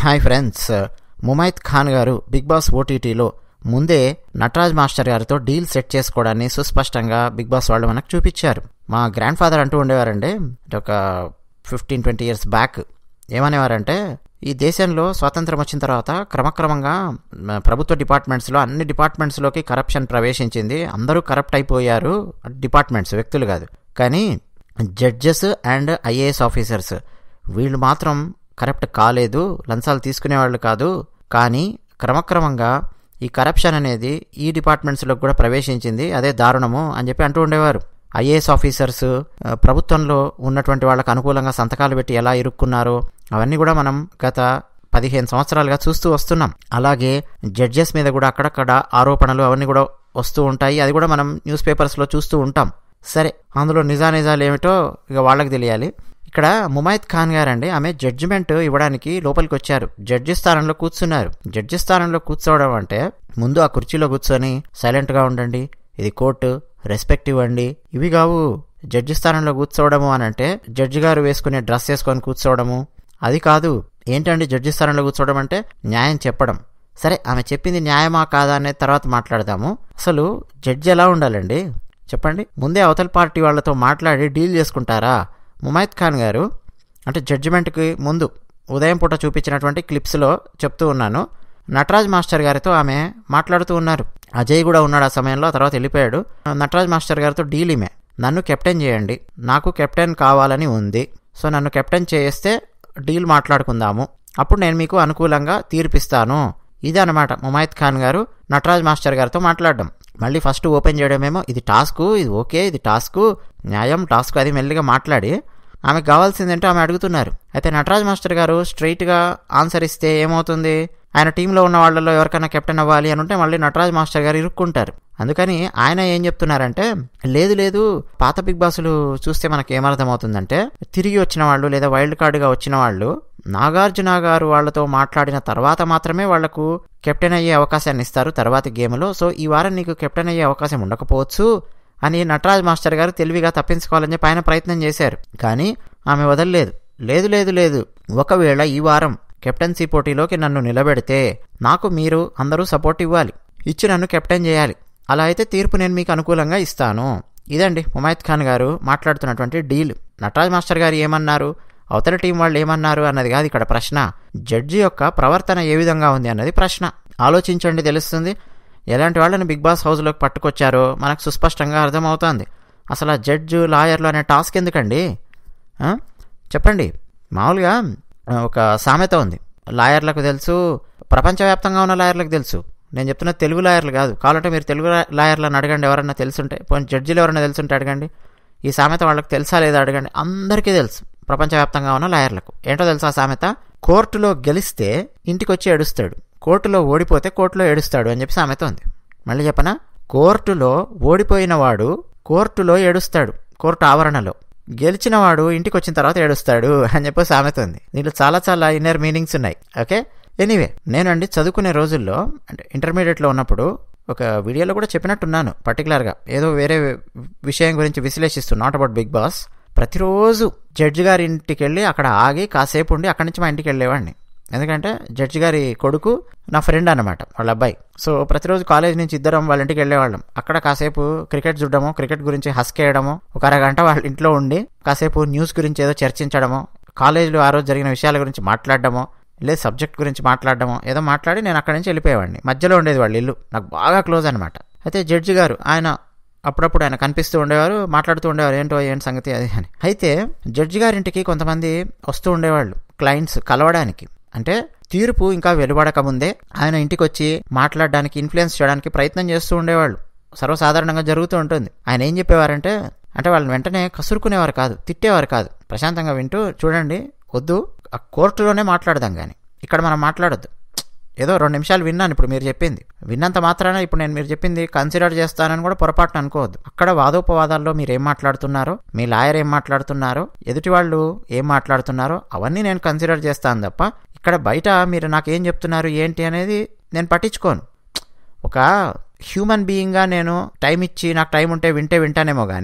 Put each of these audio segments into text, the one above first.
Hi friends Mumaith Khan గారు big boss ఓటీటీలో ముందే నటరాజ్ మాస్టర్ గారితో డీల్ సెట్ చేసుకోవడాన్ని సుస్పష్టంగా బిగ్ బాస్ వాళ్ళు మనకు చూపించారు మా గ్రాండ్ ఫాదర్ అంటూ ఉండేవారండి అంటే ఒక ఫిఫ్టీన్ ట్వంటీ ఇయర్స్ బ్యాక్ ఏమనేవారంటే ఈ దేశంలో స్వాతంత్రం వచ్చిన తర్వాత క్రమక్రమంగా మ, ప్రభుత్వ డిపార్ట్మెంట్స్లో అన్ని డిపార్ట్మెంట్స్లోకి కరప్షన్ ప్రవేశించింది అందరూ కరప్ట్ అయిపోయారు డిపార్ట్మెంట్స్ వ్యక్తులు కాదు కానీ జడ్జెస్ అండ్ ఐఏఎస్ ఆఫీసర్స్ వీళ్ళు మాత్రం కరప్ట్ కాలేదు లంచాలు తీసుకునేవాళ్ళు కాదు కానీ క్రమక్రమంగా ఈ కరప్షన్ అనేది ఈ డిపార్ట్మెంట్స్లోకి కూడా ప్రవేశించింది అదే దారుణము అని చెప్పి అంటూ ఉండేవారు ఐఏఎస్ ఆఫీసర్స్ ఆ, ప్రభుత్వంలో ఉన్నటువంటి వాళ్ళకు అనుకూలంగా సంతకాలు పెట్టి ఎలా ఇరుక్కున్నారో అవన్నీ కూడా మనం గత పదిహేను సంవత్సరాలుగా చూస్తూ వస్తున్నాం అలాగే జడ్జెస్ మీద కూడా అక్కడక్కడ ఆరోపణలు అవన్నీ కూడా వస్తూ ఉంటాయి అది కూడా మనం న్యూస్ పేపర్స్లో చూస్తూ ఉంటాం సరే అందులో నిజానిజాలు ఏమిటో ఇక వాళ్ళకి తెలియాలి ఇక్కడ ముమైత్ ఖాన్ గారండి ఆమె జడ్జిమెంట్ ఇవ్వడానికి లోపలికి వచ్చారు జడ్జి స్థానంలో కూర్చున్నారు జడ్జి స్థానంలో కూర్చోవడం అంటే ముందు ఆ కుర్చీలో కూర్చొని సైలెంట్గా ఉండండి ఇది కోర్టు రెస్పెక్ట్ ఇవ్వండి ఇవి కావు జడ్జి స్థానంలో కూర్చోవడము అని అంటే జడ్జి గారు వేసుకునే డ్రెస్ వేసుకొని కూర్చోవడము అది కాదు ఏంటండి జడ్జి స్థానంలో కూర్చోవడం అంటే న్యాయం చెప్పడం సరే ఆమె చెప్పింది న్యాయమా కాదా అనేది తర్వాత మాట్లాడదాము అసలు జడ్జి ఎలా ఉండాలండి చెప్పండి ముందే అవతల పార్టీ వాళ్ళతో మాట్లాడి డీల్ చేసుకుంటారా ముమైత్ ఖాన్ గారు అంటే జడ్జిమెంట్కి ముందు ఉదయం పూట చూపించినటువంటి క్లిప్స్లో చెప్తూ ఉన్నాను నటరాజ్ మాస్టర్ గారితో ఆమె మాట్లాడుతూ ఉన్నారు అజయ్ కూడా ఉన్నాడు ఆ సమయంలో ఆ తర్వాత వెళ్ళిపోయాడు నటరాజ్ మాస్టర్ గారితో డీల్ ఈమె నన్ను కెప్టెన్ చేయండి నాకు కెప్టెన్ కావాలని ఉంది సో నన్ను కెప్టెన్ చేస్తే డీల్ మాట్లాడుకుందాము అప్పుడు నేను మీకు అనుకూలంగా తీర్పిస్తాను ఇది అనమాట ముమైత్ ఖాన్ గారు నటరాజ్ మాస్టర్ గారితో మాట్లాడడం మళ్ళీ ఫస్ట్ ఓపెన్ చేయడమేమో ఇది టాస్క్ ఇది ఓకే ఇది టాస్క్ న్యాయం టాస్క్ అది మెల్లిగా మాట్లాడి ఆమెకు కావాల్సిందంటే ఆమె అడుగుతున్నారు అయితే నటరాజ్ మాస్టర్ గారు స్ట్రైట్గా ఆన్సర్ ఇస్తే ఏమవుతుంది ఆయన టీంలో ఉన్న వాళ్ళలో ఎవరికైనా కెప్టెన్ అవ్వాలి అని ఉంటే మళ్ళీ నటరాజ్ మాస్టర్ గారు ఇరుక్కుంటారు అందుకని ఆయన ఏం చెప్తున్నారంటే లేదు లేదు పాత బిగ్ బాసులు చూస్తే మనకి ఏమర్థమవుతుందంటే తిరిగి వచ్చిన వాళ్ళు లేదా వైల్డ్ కార్డుగా వచ్చిన వాళ్ళు నాగార్జున గారు వాళ్ళతో మాట్లాడిన తర్వాత మాత్రమే వాళ్లకు కెప్టెన్ అయ్యే అవకాశాన్ని ఇస్తారు తర్వాతి గేమ్లో సో ఈ వారం నీకు కెప్టెన్ అయ్యే అవకాశం ఉండకపోవచ్చు అని నటరాజ్ మాస్టర్ గారు తెలివిగా తప్పించుకోవాలని చెప్పి ఆయన ప్రయత్నం చేశారు కానీ ఆమె వదలలేదు లేదు లేదు లేదు ఒకవేళ ఈ వారం కెప్టెన్సీ పోటీలోకి నన్ను నిలబెడితే నాకు మీరు అందరూ సపోర్ట్ ఇవ్వాలి ఇచ్చి నన్ను కెప్టెన్ చేయాలి అలా అయితే తీర్పు నేను మీకు అనుకూలంగా ఇస్తాను ఇదండి ముమైత్ ఖాన్ గారు మాట్లాడుతున్నటువంటి డీల్ నటరాజ్ మాస్టర్ గారు ఏమన్నారు అవతల టీం వాళ్ళు ఏమన్నారు అన్నది కాదు ఇక్కడ ప్రశ్న జడ్జి యొక్క ప్రవర్తన ఏ విధంగా ఉంది అన్నది ప్రశ్న ఆలోచించండి తెలుస్తుంది ఎలాంటి వాళ్ళని బిగ్ బాస్ హౌస్లోకి పట్టుకొచ్చారో మనకు సుస్పష్టంగా అర్థమవుతోంది అసలు ఆ జడ్జు లాయర్లు అనే టాస్క్ ఎందుకండి ఆ? చెప్పండి మామూలుగా ఆ, ఒక సామెత ఉంది లాయర్లకు తెలుసు ప్రపంచవ్యాప్తంగా ఉన్న లాయర్లకు తెలుసు నేను చెప్తున్న తెలుగు లాయర్లు కాదు కావాలంటే మీరు తెలుగు లా- లాయర్లను అడగండి ఎవరన్నా తెలుసుంటే పోనీ జడ్జిలు ఎవరన్నా తెలుసుంటే అడగండి ఈ సామెత వాళ్ళకి తెలుసా లేదా అడగండి అందరికీ తెలుసు ప్రపంచవ్యాప్తంగా ఉన్న లాయర్లకు ఏంటో తెలుసా ఆ సామెత కోర్టులో గెలిస్తే ఇంటికి వచ్చి ఏడుస్తాడు కోర్టులో ఓడిపోతే కోర్టులో ఏడుస్తాడు అని చెప్పి సామెత ఉంది మళ్ళీ చెప్పనా కోర్టులో ఓడిపోయిన వాడు కోర్టులో ఏడుస్తాడు కోర్టు ఆవరణలో గెలిచిన వాడు ఇంటికి వచ్చిన తర్వాత ఏడుస్తాడు అని చెప్పి సామెత ఉంది దీంట్లో చాలా చాలా ఇన్నర్ మీనింగ్స్ ఉన్నాయి ఓకే ఎనీవే నేనండి చదువుకునే రోజుల్లో అంటే ఇంటర్మీడియట్లో ఉన్నప్పుడు ఒక వీడియోలో కూడా చెప్పినట్టున్నాను పర్టికులర్గా ఏదో వేరే విషయం గురించి విశ్లేషిస్తూ నాట్ అబౌట్ బిగ్ బాస్ ప్రతిరోజు జడ్జి గారి ఇంటికి వెళ్ళి అక్కడ ఆగి కాసేపు ఉండి అక్కడి నుంచి మా ఇంటికి వెళ్ళేవాడిని ఎందుకంటే జడ్జి గారి కొడుకు నా ఫ్రెండ్ అనమాట వాళ్ళ అబ్బాయి సో ప్రతిరోజు కాలేజ్ నుంచి ఇద్దరం వాళ్ళ ఇంటికి వెళ్ళేవాళ్ళం అక్కడ కాసేపు క్రికెట్ చూడడము క్రికెట్ గురించి హస్కేయడము ఒక అరగంట వాళ్ళ ఇంట్లో ఉండి కాసేపు న్యూస్ గురించి ఏదో చర్చించడము కాలేజీలో ఆ రోజు జరిగిన విషయాల గురించి మాట్లాడడము లేదు సబ్జెక్ట్ గురించి మాట్లాడడము ఏదో మాట్లాడి నేను అక్కడి నుంచి వెళ్ళిపోయేవాడిని మధ్యలో ఉండేది వాళ్ళ ఇల్లు నాకు బాగా క్లోజ్ అనమాట అయితే జడ్జి గారు ఆయన అప్పుడప్పుడు ఆయన కనిపిస్తూ ఉండేవారు మాట్లాడుతూ ఉండేవారు ఏంటో ఏంటి సంగతి అది అని అయితే జడ్జి గారింటికి కొంతమంది వస్తూ ఉండేవాళ్ళు క్లయింట్స్ కలవడానికి అంటే తీర్పు ఇంకా వెలువడక ముందే ఆయన ఇంటికి వచ్చి మాట్లాడడానికి ఇన్ఫ్లుయెన్స్ చేయడానికి ప్రయత్నం చేస్తూ ఉండేవాళ్ళు సర్వసాధారణంగా జరుగుతూ ఉంటుంది ఆయన ఏం చెప్పేవారంటే అంటే వాళ్ళని వెంటనే కసురుకునేవారు కాదు తిట్టేవారు కాదు ప్రశాంతంగా వింటూ చూడండి వద్దు ఆ కోర్టులోనే మాట్లాడదాం కానీ ఇక్కడ మనం మాట్లాడొద్దు ఏదో రెండు నిమిషాలు విన్నాను ఇప్పుడు మీరు చెప్పింది విన్నంత మాత్రాన ఇప్పుడు నేను మీరు చెప్పింది కన్సిడర్ చేస్తానని కూడా పొరపాటున అనుకోవద్దు అక్కడ వాదోపవాదాల్లో మీరు ఏం మాట్లాడుతున్నారో మీ లాయర్ ఏం మాట్లాడుతున్నారో ఎదుటి వాళ్ళు ఏం మాట్లాడుతున్నారో అవన్నీ నేను కన్సిడర్ చేస్తాను తప్ప ఇక్కడ బయట మీరు నాకు ఏం చెప్తున్నారు ఏంటి అనేది నేను పట్టించుకోను ఒక హ్యూమన్ బీయింగ్గా నేను టైం ఇచ్చి నాకు టైం ఉంటే వింటే వింటానేమో కానీ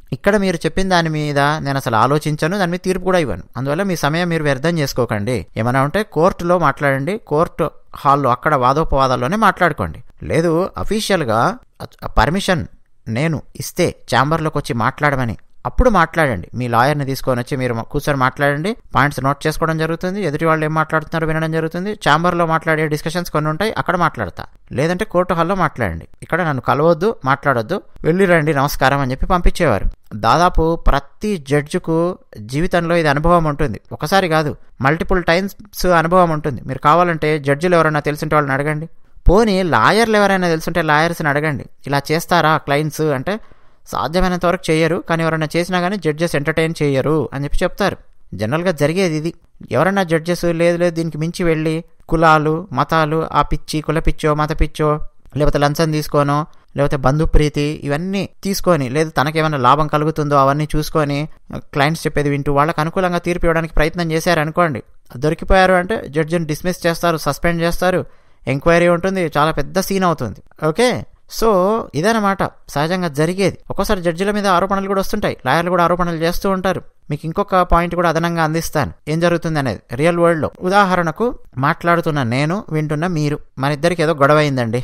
ఇక్కడ మీరు చెప్పిన దాని మీద నేను అసలు ఆలోచించను దాని మీద తీర్పు కూడా ఇవ్వను అందువల్ల మీ సమయం మీరు వ్యర్థం చేసుకోకండి ఏమైనా ఉంటే కోర్టులో మాట్లాడండి కోర్టు హాల్లో అక్కడ వాదోపవాదాల్లోనే మాట్లాడుకోండి లేదు అఫీషియల్గా పర్మిషన్ నేను ఇస్తే ఛాంబర్లోకి వచ్చి మాట్లాడమని అప్పుడు మాట్లాడండి మీ లాయర్ని తీసుకొని వచ్చి మీరు కూర్చొని మాట్లాడండి పాయింట్స్ నోట్ చేసుకోవడం జరుగుతుంది ఎదుటి వాళ్ళు ఏం మాట్లాడుతున్నారో వినడం జరుగుతుంది ఛాంబర్లో మాట్లాడే డిస్కషన్స్ కొన్ని ఉంటాయి అక్కడ మాట్లాడతా లేదంటే కోర్టు హాల్లో మాట్లాడండి ఇక్కడ నన్ను కలవద్దు మాట్లాడొద్దు వెళ్ళి రండి నమస్కారం అని చెప్పి పంపించేవారు దాదాపు ప్రతి జడ్జికు జీవితంలో ఇది అనుభవం ఉంటుంది ఒకసారి కాదు మల్టిపుల్ టైమ్స్ అనుభవం ఉంటుంది మీరు కావాలంటే జడ్జిలు ఎవరైనా తెలిసింటే వాళ్ళని అడగండి పోనీ లాయర్లు ఎవరైనా తెలుసుంటే లాయర్స్ని అడగండి ఇలా చేస్తారా క్లయింట్స్ అంటే సాధ్యమైనంత వరకు చేయరు కానీ ఎవరైనా చేసినా కానీ జడ్జెస్ ఎంటర్టైన్ చేయరు అని చెప్పి చెప్తారు జనరల్గా జరిగేది ఇది ఎవరైనా జడ్జెస్ లేదు లేదు దీనికి మించి వెళ్ళి కులాలు మతాలు ఆ పిచ్చి కుల పిచ్చో మత పిచ్చో లేకపోతే లంచం తీసుకోనో లేకపోతే బంధుప్రీతి ఇవన్నీ తీసుకొని లేదు తనకేమైనా లాభం కలుగుతుందో అవన్నీ చూసుకొని క్లయింట్స్ చెప్పేది వింటూ వాళ్ళకి అనుకూలంగా తీర్పు ఇవ్వడానికి ప్రయత్నం చేశారనుకోండి దొరికిపోయారు అంటే జడ్జిని డిస్మిస్ చేస్తారు సస్పెండ్ చేస్తారు ఎంక్వైరీ ఉంటుంది చాలా పెద్ద సీన్ అవుతుంది ఓకే సో ఇదనమాట సహజంగా జరిగేది ఒక్కోసారి జడ్జిల మీద ఆరోపణలు కూడా వస్తుంటాయి లాయర్లు కూడా ఆరోపణలు చేస్తూ ఉంటారు మీకు ఇంకొక పాయింట్ కూడా అదనంగా అందిస్తాను ఏం జరుగుతుంది అనేది రియల్ వరల్డ్లో ఉదాహరణకు మాట్లాడుతున్న నేను వింటున్న మీరు మన ఇద్దరికి ఏదో గొడవ అయిందండి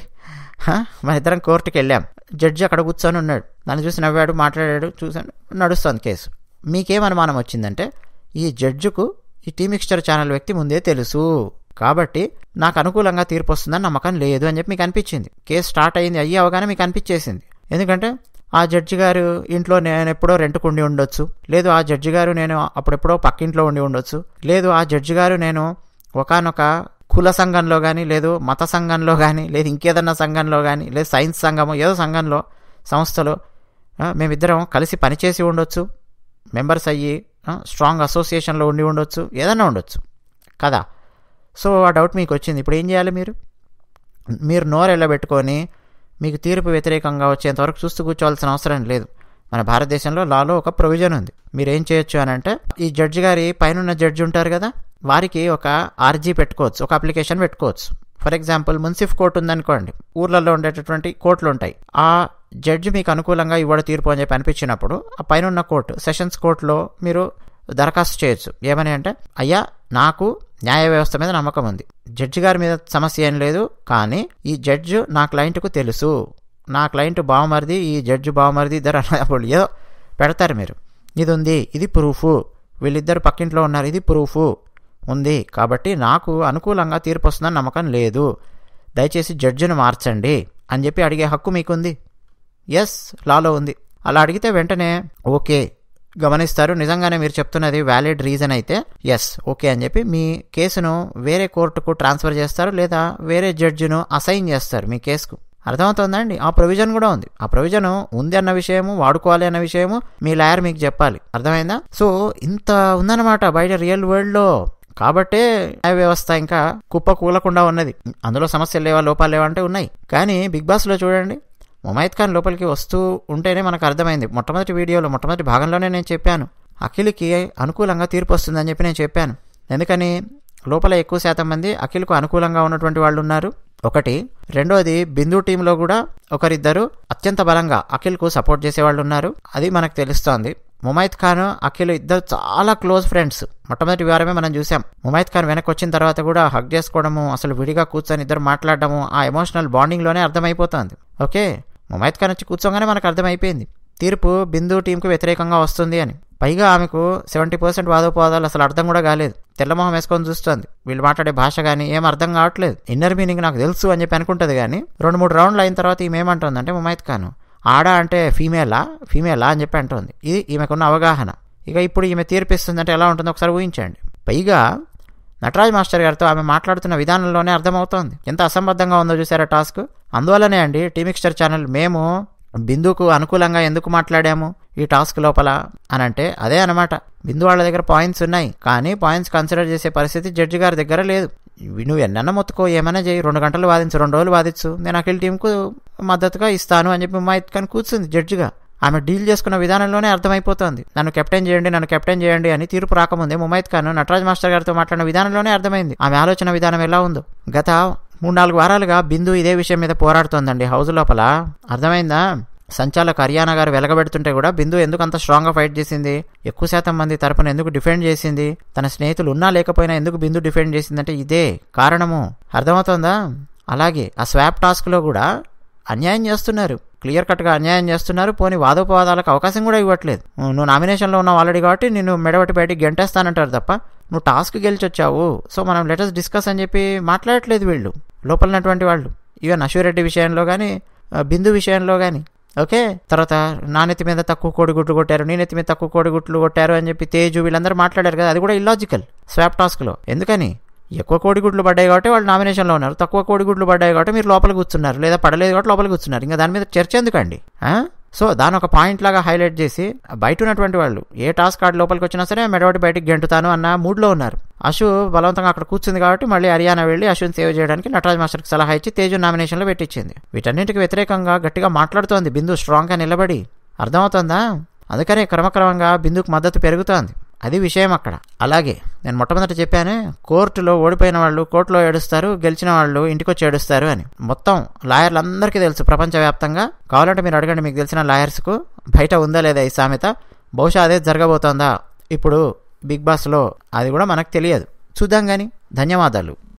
మన ఇద్దరం కోర్టుకి వెళ్ళాం జడ్జి అక్కడ కూర్చొని ఉన్నాడు నన్ను చూసి నవ్వాడు మాట్లాడాడు చూశాను నడుస్తుంది కేసు మీకేం అనుమానం వచ్చిందంటే ఈ జడ్జికు ఈ టీ మిక్స్చర్ ఛానల్ వ్యక్తి ముందే తెలుసు కాబట్టి నాకు అనుకూలంగా తీర్పు వస్తుందని నమ్మకం లేదు అని చెప్పి మీకు అనిపించింది కేసు స్టార్ట్ అయింది అయ్యి అవగానే మీకు అనిపించేసింది ఎందుకంటే ఆ జడ్జి గారు ఇంట్లో నేను ఎప్పుడో రెంట్కు ఉండి ఉండొచ్చు లేదు ఆ జడ్జి గారు నేను అప్పుడెప్పుడో పక్కింట్లో ఉండి ఉండొచ్చు లేదు ఆ జడ్జి గారు నేను ఒకనొక కుల సంఘంలో కానీ లేదు మత సంఘంలో కానీ లేదు ఇంకేదన్నా సంఘంలో కానీ లేదు సైన్స్ సంఘము ఏదో సంఘంలో సంస్థలో మేమిద్దరం కలిసి పనిచేసి ఉండొచ్చు మెంబర్స్ అయ్యి స్ట్రాంగ్ అసోసియేషన్లో ఉండి ఉండొచ్చు ఏదన్నా ఉండొచ్చు కదా సో ఆ డౌట్ మీకు వచ్చింది ఇప్పుడు ఏం చేయాలి మీరు మీరు నోరు ఎల్లబెట్టుకొని మీకు తీర్పు వ్యతిరేకంగా వచ్చేంతవరకు చూస్తూ కూర్చోవాల్సిన అవసరం లేదు మన భారతదేశంలో లాలో ఒక ప్రొవిజన్ ఉంది మీరు ఏం చేయొచ్చు అని అంటే ఈ జడ్జి గారి పైన జడ్జి ఉంటారు కదా వారికి ఒక ఆర్జీ పెట్టుకోవచ్చు ఒక అప్లికేషన్ పెట్టుకోవచ్చు ఫర్ ఎగ్జాంపుల్ మున్సిఫ్ కోర్టు ఉందనుకోండి ఊర్లలో ఉండేటటువంటి కోర్టులు ఉంటాయి ఆ జడ్జి మీకు అనుకూలంగా ఇవ్వడం తీర్పు అని చెప్పి అనిపించినప్పుడు ఆ పైన ఉన్న కోర్టు సెషన్స్ కోర్టులో మీరు దరఖాస్తు చేయొచ్చు ఏమని అంటే అయ్యా నాకు న్యాయ వ్యవస్థ మీద నమ్మకం ఉంది జడ్జి గారి మీద సమస్య ఏం లేదు కానీ ఈ జడ్జి నా క్లయింట్కు తెలుసు నా క్లయింట్ బావమరిది ఈ జడ్జి బావమరిది ఇద్దరు అన్నప్పుడు ఏదో పెడతారు మీరు ఇది ఉంది ఇది ప్రూఫ్ వీళ్ళిద్దరు పక్కింట్లో ఉన్నారు ఇది ప్రూఫ్ ఉంది కాబట్టి నాకు అనుకూలంగా తీర్పు వస్తుందని నమ్మకం లేదు దయచేసి జడ్జిని మార్చండి అని చెప్పి అడిగే హక్కు మీకుంది ఎస్ లాలో ఉంది అలా అడిగితే వెంటనే ఓకే గమనిస్తారు నిజంగానే మీరు చెప్తున్నది వ్యాలిడ్ రీజన్ అయితే ఎస్ ఓకే అని చెప్పి మీ కేసును వేరే కోర్టుకు ట్రాన్స్ఫర్ చేస్తారు లేదా వేరే జడ్జిను అసైన్ చేస్తారు మీ కేసుకు అర్థమవుతుందండి ఆ ప్రొవిజన్ కూడా ఉంది ఆ ప్రొవిజన్ ఉంది అన్న విషయము వాడుకోవాలి అన్న విషయము మీ లాయర్ మీకు చెప్పాలి అర్థమైందా సో ఇంత ఉందన్నమాట బయట రియల్ వరల్డ్లో కాబట్టే న్యాయ వ్యవస్థ ఇంకా కుప్ప కూలకుండా ఉన్నది అందులో సమస్యలు లేవా లోపాలు లేవా అంటే ఉన్నాయి కానీ బిగ్ బాస్లో చూడండి ముమైత్ ఖాన్ లోపలికి వస్తూ ఉంటేనే మనకు అర్థమైంది మొట్టమొదటి వీడియోలో మొట్టమొదటి భాగంలోనే నేను చెప్పాను అఖిల్కి అనుకూలంగా తీర్పు వస్తుందని చెప్పి నేను చెప్పాను ఎందుకని లోపల ఎక్కువ శాతం మంది అఖిల్కు అనుకూలంగా ఉన్నటువంటి వాళ్ళు ఉన్నారు ఒకటి రెండోది బిందు టీంలో కూడా ఒకరిద్దరు అత్యంత బలంగా అఖిల్కు సపోర్ట్ చేసేవాళ్ళు ఉన్నారు అది మనకు తెలుస్తోంది ముమైత్ ఖాన్ అఖిల్ ఇద్దరు చాలా క్లోజ్ ఫ్రెండ్స్ మొట్టమొదటి వారమే మనం చూసాం ముమైత్ ఖాన్ వెనక్కి వచ్చిన తర్వాత కూడా హక్ చేసుకోవడము అసలు విడిగా కూర్చొని ఇద్దరు మాట్లాడడము ఆ ఎమోషనల్ బాండింగ్లోనే అర్థమైపోతుంది ఓకే ముమైత్ ఖాన్ వచ్చి కూర్చోగానే మనకు అర్థమైపోయింది తీర్పు బిందు టీంకు వ్యతిరేకంగా వస్తుంది అని పైగా ఆమెకు సెవెంటీ పర్సెంట్ వాదోపవాదాలు అసలు అర్థం కూడా కాలేదు తెల్లమొహం వేసుకొని చూస్తుంది వీళ్ళు మాట్లాడే భాష కానీ ఏం అర్థం కావట్లేదు ఇన్నర్ మీనింగ్ నాకు తెలుసు అని చెప్పి అనుకుంటుంది కానీ రెండు మూడు రౌండ్లు అయిన తర్వాత ఈమె ఏమంటుందంటే ముమైత్ ఖాన్ ఆడ అంటే ఫీమేలా ఫీమేలా అని చెప్పి అంటుంది ఇది ఈమెకున్న అవగాహన ఇక ఇప్పుడు ఈమె తీర్పిస్తుందంటే ఎలా ఉంటుందో ఒకసారి ఊహించండి పైగా నటరాజ్ మాస్టర్ గారితో ఆమె మాట్లాడుతున్న విధానంలోనే అర్థమవుతోంది ఎంత అసంబద్ధంగా ఉందో చూసారా టాస్క్ అందువల్లనే అండి టీమిక్స్టర్ ఛానల్ మేము బిందుకు అనుకూలంగా ఎందుకు మాట్లాడాము ఈ టాస్క్ లోపల అని అంటే అదే అనమాట బిందు వాళ్ళ దగ్గర పాయింట్స్ ఉన్నాయి కానీ పాయింట్స్ కన్సిడర్ చేసే పరిస్థితి జడ్జి గారి దగ్గర లేదు నువ్వు ఎన్నన్నా మొత్తుకో ఏమైనా చేయి రెండు గంటలు వాదించు రెండు రోజులు వాదించు నేను అఖిల్ టీంకు మద్దతుగా ఇస్తాను అని చెప్పి మా కానీ కూర్చుంది జడ్జిగా ఆమె డీల్ చేసుకున్న విధానంలోనే అర్థమైపోతుంది నన్ను కెప్టెన్ చేయండి నన్ను కెప్టెన్ చేయండి అని తీర్పు రాకముందే ముమైత్ ఖాన్ నటరాజ్ మాస్టర్ గారితో మాట్లాడిన విధానంలోనే అర్థమైంది ఆమె ఆలోచన విధానం ఎలా ఉందో గత మూడు నాలుగు వారాలుగా బిందు ఇదే విషయం మీద పోరాడుతోందండి హౌస్ లోపల అర్థమైందా సంచాలక్ హర్యానా గారు వెలగబెడుతుంటే కూడా బిందు ఎందుకు అంత స్ట్రాంగ్గా ఫైట్ చేసింది ఎక్కువ శాతం మంది తరపున ఎందుకు డిఫెండ్ చేసింది తన స్నేహితులు ఉన్నా లేకపోయినా ఎందుకు బిందు డిఫెండ్ చేసిందంటే ఇదే కారణము అర్థమవుతోందా అలాగే ఆ స్వాప్ టాస్క్లో కూడా అన్యాయం చేస్తున్నారు క్లియర్ కట్గా అన్యాయం చేస్తున్నారు పోనీ వాదోపవాదాలకు అవకాశం కూడా ఇవ్వట్లేదు నువ్వు నామినేషన్లో ఉన్నావు ఆల్రెడీ కాబట్టి నేను మెడబట్టి బయటికి గెంటేస్తానంటారు తప్ప నువ్వు టాస్క్ గెలిచొచ్చావు సో మనం లెటర్స్ డిస్కస్ అని చెప్పి మాట్లాడట్లేదు వీళ్ళు లోపలనటువంటి వాళ్ళు ఈవెన్ అశ్వరెడ్డి విషయంలో కానీ బిందు విషయంలో కానీ ఓకే తర్వాత నాణ్యత మీద తక్కువ కోడిగుడ్లు కొట్టారు నేనెత్తి మీద తక్కువ కోడిగుడ్లు కొట్టారు అని చెప్పి తేజు వీళ్ళందరూ మాట్లాడారు కదా అది కూడా ఇల్లాజికల్ స్వాప్ టాస్క్లో ఎందుకని ఎక్కువ కోడిగుడ్లు పడ్డాయి కాబట్టి వాళ్ళు నామినేషన్లో ఉన్నారు తక్కువ కోడిగుడ్లు పడ్డాయి కాబట్టి మీరు లోపల కూర్చున్నారు లేదా పడలేదు కాబట్టి లోపల కూర్చున్నారు ఇంకా దాని మీద చర్చ ఎందుకండి సో దాని ఒక పాయింట్ లాగా హైలైట్ చేసి బయట ఉన్నటువంటి వాళ్ళు ఏ టాస్క్ కార్డు లోపలికి వచ్చినా సరే మెడవటి బయటికి గెంటుతాను అన్న మూడ్లో ఉన్నారు అశు బలవంతంగా అక్కడ కూర్చుంది కాబట్టి మళ్ళీ హర్యానా వెళ్ళి అశుని సేవ్ చేయడానికి నటరాజ్ మాస్టర్కి సలహా ఇచ్చి తేజు నామినేషన్లో పెట్టించింది వీటన్నింటికి వ్యతిరేకంగా గట్టిగా మాట్లాడుతోంది బిందు స్ట్రాంగ్గా నిలబడి అర్థమవుతుందా అందుకనే క్రమక్రమంగా బిందుకు మద్దతు పెరుగుతోంది అది విషయం అక్కడ అలాగే నేను మొట్టమొదటి చెప్పాను కోర్టులో ఓడిపోయిన వాళ్ళు కోర్టులో ఏడుస్తారు గెలిచిన వాళ్ళు ఇంటికొచ్చి ఏడుస్తారు అని మొత్తం లాయర్లందరికీ తెలుసు ప్రపంచవ్యాప్తంగా కావాలంటే మీరు అడగండి మీకు తెలిసిన లాయర్స్కు బయట ఉందా లేదా ఈ సామెత బహుశా అదే జరగబోతోందా ఇప్పుడు బిగ్ బాస్లో అది కూడా మనకు తెలియదు చూద్దాం కానీ ధన్యవాదాలు